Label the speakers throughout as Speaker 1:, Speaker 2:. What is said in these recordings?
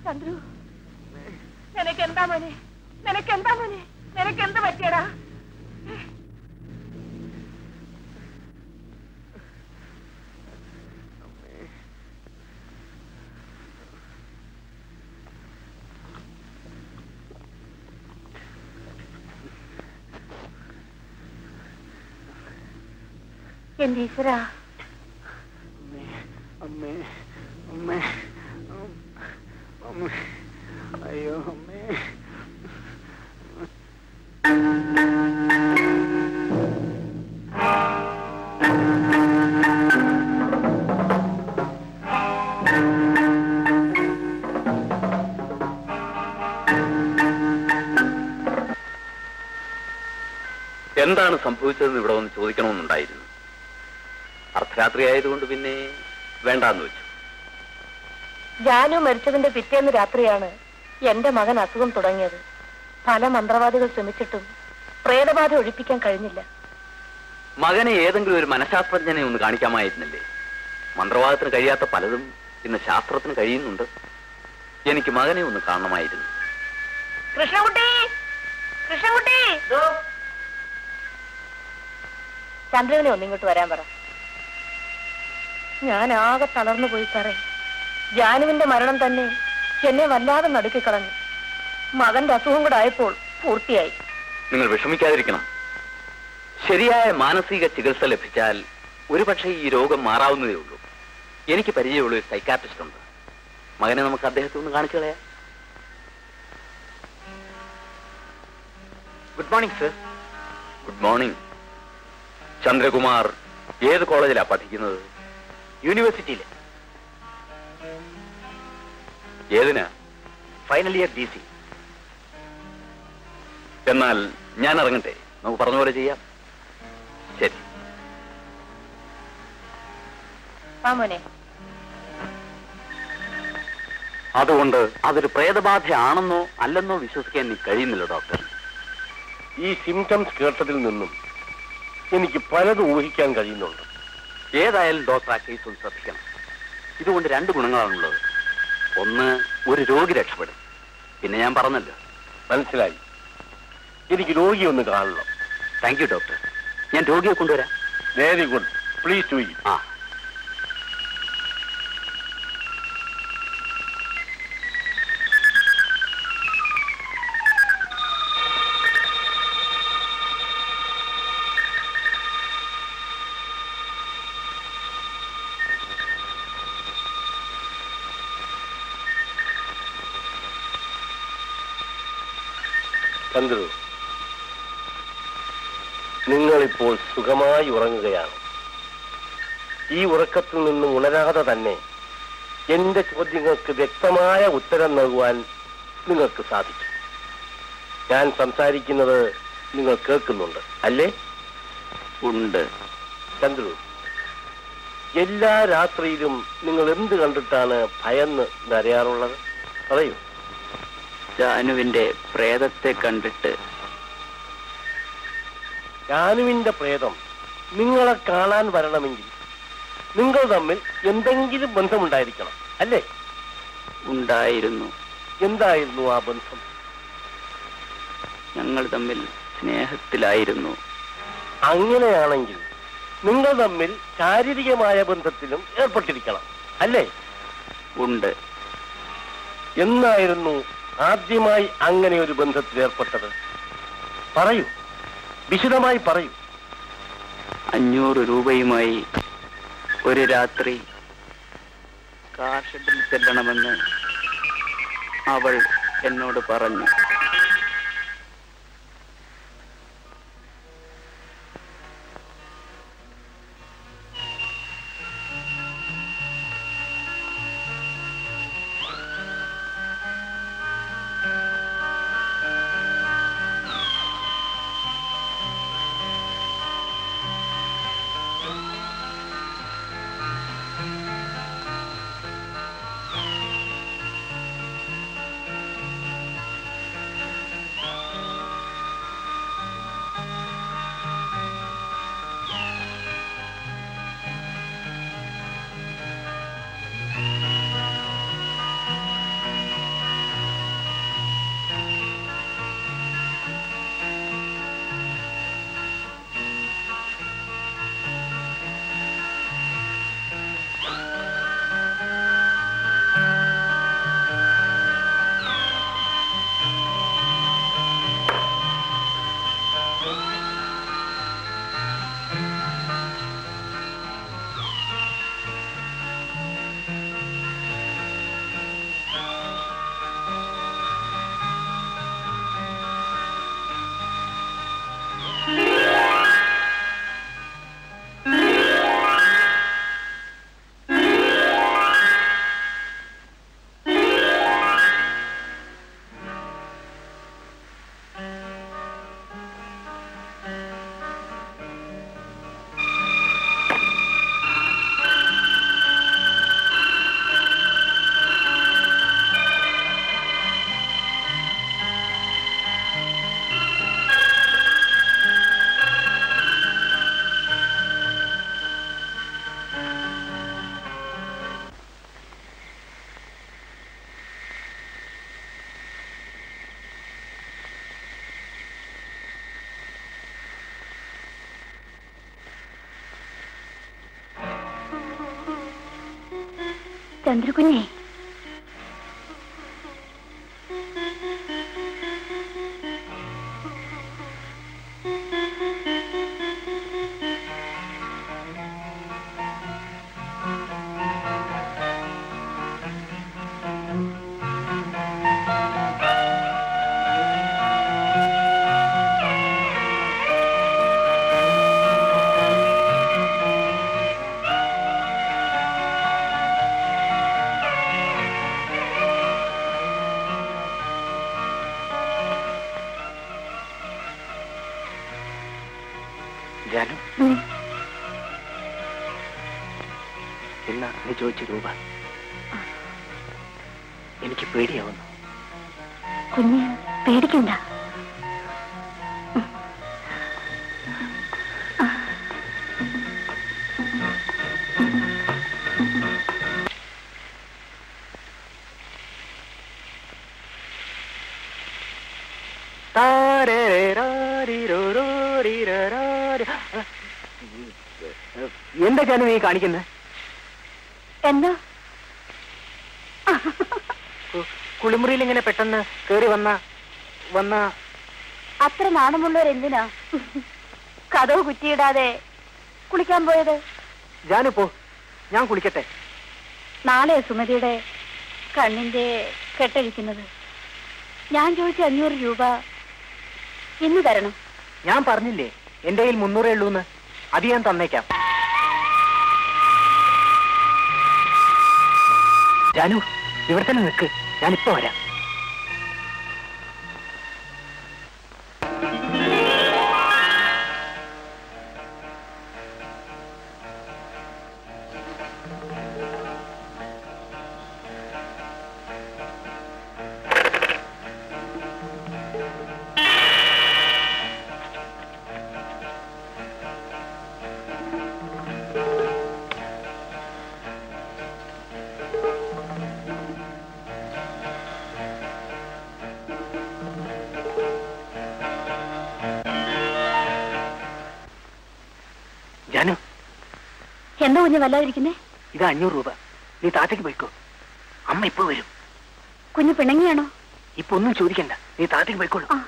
Speaker 1: ചന്ദ്രു നിനക്ക് എന്താ മോനെ നിനക്ക് എന്താ മോനെ നിനക്ക് എന്ത് പറ്റിയടാ എന്റെ ഈശ്വരാ
Speaker 2: അമ്മേ അമ്മേ അമ്മേ അയ്യോ അമ്മേ
Speaker 3: എന്താണ് സംഭവിച്ചതെന്ന് ഇവിടെ വന്ന് ചോദിക്കണമെന്നുണ്ടായിരുന്നു അർദ്ധരാത്രി ആയതുകൊണ്ട് പിന്നെ വേണ്ടാന്ന് വെച്ചു
Speaker 1: ജാനു മരിച്ചതിന്റെ പിറ്റേന്ന് രാത്രിയാണ് എന്റെ മകൻ അസുഖം തുടങ്ങിയത് പല മന്ത്രവാദികൾ ശ്രമിച്ചിട്ടും പ്രേതബാധ ഒഴിപ്പിക്കാൻ കഴിഞ്ഞില്ല
Speaker 3: മകനെ ഏതെങ്കിലും ഒരു മനഃശാസ്ത്രജ്ഞനെ ഒന്ന് കാണിക്കാമായിരുന്നില്ലേ മന്ത്രവാദത്തിന് കഴിയാത്ത പലതും ഇന്ന് ശാസ്ത്രത്തിന് കഴിയുന്നുണ്ട് എനിക്ക് മകനെ ഒന്ന് കാണണമായിരുന്നു
Speaker 1: കൃഷ്ണകുട്ടി കൃഷ്ണകുട്ടി ചന്ദ്രനെ ഒന്നിങ്ങോട്ട് വരാൻ പറ ഞാൻ ആകെ തളർന്നു പോയി സാറേ ജാനുവിന്റെ മരണം തന്നെ എന്നെ വല്ലാതെ നടുക്കിക്കളഞ്ഞു മകന്റെ അസുഖം കൂടെ ആയപ്പോൾ പൂർത്തിയായി
Speaker 3: നിങ്ങൾ വിഷമിക്കാതിരിക്കണം ശരിയായ മാനസിക ചികിത്സ ലഭിച്ചാൽ ഒരുപക്ഷെ ഈ രോഗം മാറാവുന്നതേ ഉള്ളൂ എനിക്ക് പരിചയമുള്ള ഒരു സൈക്കാട്രിസ്റ്റ് ഉണ്ട് മകനെ നമുക്ക് അദ്ദേഹത്തെ ഒന്ന് കാണിച്ചു കളയാം good morning sir good morning Chandrakumar ഏത് കോളേജിലാ പഠിക്കുന്നത് യൂണിവേഴ്സിറ്റിയിലെ ഏതിനാ ഫൈനൽ ഇയർ ഡി സി എന്നാൽ ഞാൻ ഇറങ്ങട്ടെ നമുക്ക് പറഞ്ഞ പോലെ ചെയ്യാം ശരി
Speaker 1: മാമോനെ
Speaker 3: അതുകൊണ്ട് അതൊരു പ്രേതബാധയാണെന്നോ അല്ലെന്നോ വിശ്വസിക്കാൻ എനിക്ക് കഴിയുന്നില്ല ഡോക്ടർ
Speaker 4: ഈ സിംറ്റംസ് കേട്ടതിൽ നിന്നും എനിക്ക് പലതും ഊഹിക്കാൻ കഴിയുന്നുണ്ട്
Speaker 3: ഏതായാലും ഡോക്ടർ ആ കേസ് ഒന്ന് ശ്രദ്ധിക്കണം ഇതുകൊണ്ട് രണ്ട് ഗുണങ്ങളാണുള്ളത് ഒന്ന് ഒരു രോഗി രക്ഷപ്പെടും പിന്നെ ഞാൻ പറഞ്ഞല്ലോ
Speaker 4: മനസ്സിലായി എനിക്ക് രോഗിയെ ഒന്ന് കാണണം
Speaker 3: താങ്ക് യു ഡോക്ടർ ഞാൻ രോഗിയെ കൊണ്ടുവരാം
Speaker 4: very good please do it
Speaker 3: ആ
Speaker 4: ചന്ദ്രു നിങ്ങളിപ്പോൾ സുഖമായി ഉറങ്ങുകയാണ് ഈ ഉറക്കത്തിൽ നിന്നും ഉണരാതെ തന്നെ എന്റെ ചോദ്യങ്ങൾക്ക് വ്യക്തമായ ഉത്തരം നൽകുവാൻ നിങ്ങൾക്ക് സാധിക്കും ഞാൻ സംസാരിക്കുന്നത് നിങ്ങൾ കേൾക്കുന്നുണ്ട് അല്ലേ
Speaker 3: ഉണ്ട്
Speaker 4: ചന്ദ്രു എല്ലാ രാത്രിയിലും നിങ്ങൾ എന്ത് കണ്ടിട്ടാണ് ഭയന്ന് നരയാറുള്ളത് പറയൂ
Speaker 3: ജാനുവിന്റെ പ്രേതത്തെ കണ്ടിട്ട്
Speaker 4: ജാനുവിന്റെ പ്രേതം നിങ്ങളെ കാണാൻ വരണമെങ്കിൽ നിങ്ങൾ തമ്മിൽ എന്തെങ്കിലും ബന്ധമുണ്ടായിരിക്കണം അല്ലേ
Speaker 3: ഉണ്ടായിരുന്നു
Speaker 4: എന്തായിരുന്നു ആ ബന്ധം
Speaker 3: ഞങ്ങൾ തമ്മിൽ സ്നേഹത്തിലായിരുന്നു
Speaker 4: അങ്ങനെയാണെങ്കിൽ നിങ്ങൾ തമ്മിൽ ശാരീരികമായ ബന്ധത്തിലും ഏർപ്പെട്ടിരിക്കണം അല്ലേ
Speaker 3: ഉണ്ട്
Speaker 4: എന്നായിരുന്നു ആദ്യമായി അങ്ങനെ ഒരു ബന്ധത്തിൽ ഏർപ്പെട്ടത് പറയൂ വിശദമായി പറയൂ
Speaker 3: അഞ്ഞൂറ് രൂപയുമായി ഒരു രാത്രി കാർ ഷെഡിൽ ചെല്ലണമെന്ന് അവൾ എന്നോട് പറഞ്ഞു
Speaker 1: ചന്ദ്രകുഞ്ഞേ
Speaker 2: ജാനു എന്നാ നീ ചോദിച്ച രൂപ എനിക്ക് പേടിയാവുന്നു
Speaker 1: കുഞ്ഞ് പേടിക്കണ്ട
Speaker 2: എന്താ ജാനു നീ കാണിക്കുന്നത്
Speaker 1: എന്താ
Speaker 2: കുളിമുറിയിൽ ഇങ്ങനെ പെട്ടെന്ന് കേറി വന്ന വന്ന
Speaker 1: അത്ര നാണമുള്ളവരെന്തിനാ കഥവ് കുറ്റിയിടാതെ കുളിക്കാൻ പോയത്
Speaker 2: ജാനു പോ ഞാൻ കുളിക്കട്ടെ
Speaker 1: നാളെ സുമതിയുടെ കണ്ണിന്റെ കെട്ടഴിക്കുന്നത് ഞാൻ ചോദിച്ച അഞ്ഞൂറ് രൂപ ഇന്ന് തരണം
Speaker 2: ഞാൻ പറഞ്ഞില്ലേ എന്റെ കയ്യിൽ മുന്നൂറേ ഉള്ളൂന്ന് അത് ഞാൻ തന്നേക്കാം ജാനു ഇവിടെ തന്നെ നിൽക്ക് ഞാനിപ്പോ വരാം ജാനു
Speaker 1: എന്താ കുഞ്ഞ് വല്ലാതിരിക്കുന്നേ
Speaker 2: ഇത് അഞ്ഞൂറ് രൂപ നീ താഴത്തേക്ക് പോയിക്കോ അമ്മ ഇപ്പൊ വരും
Speaker 1: കുഞ്ഞ് പിണങ്ങിയാണോ
Speaker 2: ഇപ്പൊ ഒന്നും ചോദിക്കണ്ട നീ താഴത്തേക്ക് പോയിക്കോളൂ
Speaker 1: ആ.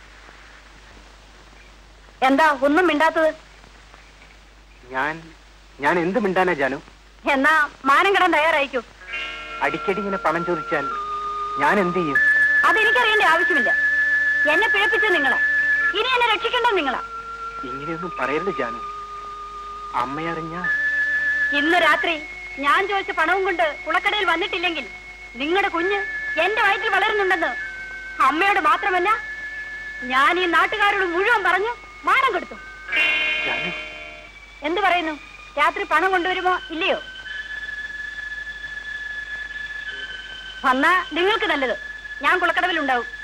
Speaker 1: എന്താ ഒന്നും മിണ്ടാത്തത്
Speaker 2: ഞാൻ ഞാൻ എന്ത് മിണ്ടാനാ ജാനു
Speaker 1: എന്നാ മാനം കിടാൻ തയ്യാറായിക്കോ
Speaker 2: അടിക്കടി ഇങ്ങനെ പണം ചോദിച്ചാൽ ഞാൻ എന്ത് ചെയ്യും
Speaker 1: അതെനിക്കറിയേണ്ട ആവശ്യമില്ല എന്നെ പിഴപ്പിച്ചത് നിങ്ങളാ ഇനി എന്നെ രക്ഷിക്കേണ്ടത് നിങ്ങളാ
Speaker 2: ഇങ്ങനെയൊന്നും പറയരുത് ജാനു അമ്മയറിഞ്ഞ
Speaker 1: ഇന്ന് രാത്രി ഞാൻ ചോദിച്ച പണവും കൊണ്ട് കുളക്കടയിൽ വന്നിട്ടില്ലെങ്കിൽ നിങ്ങളുടെ കുഞ്ഞ് എന്റെ വയറ്റിൽ വളരുന്നുണ്ടെന്ന് അമ്മയോട് മാത്രമല്ല ഞാൻ ഈ നാട്ടുകാരോട് മുഴുവൻ പറഞ്ഞു മാനം കൊടുത്തു
Speaker 2: ജാനു
Speaker 1: എന്ത് പറയുന്നു രാത്രി പണം കൊണ്ടുവരുമോ ഇല്ലയോ വന്നാ നിങ്ങൾക്ക് നല്ലത് ഞാൻ കുളക്കടവിൽ ഉണ്ടാവും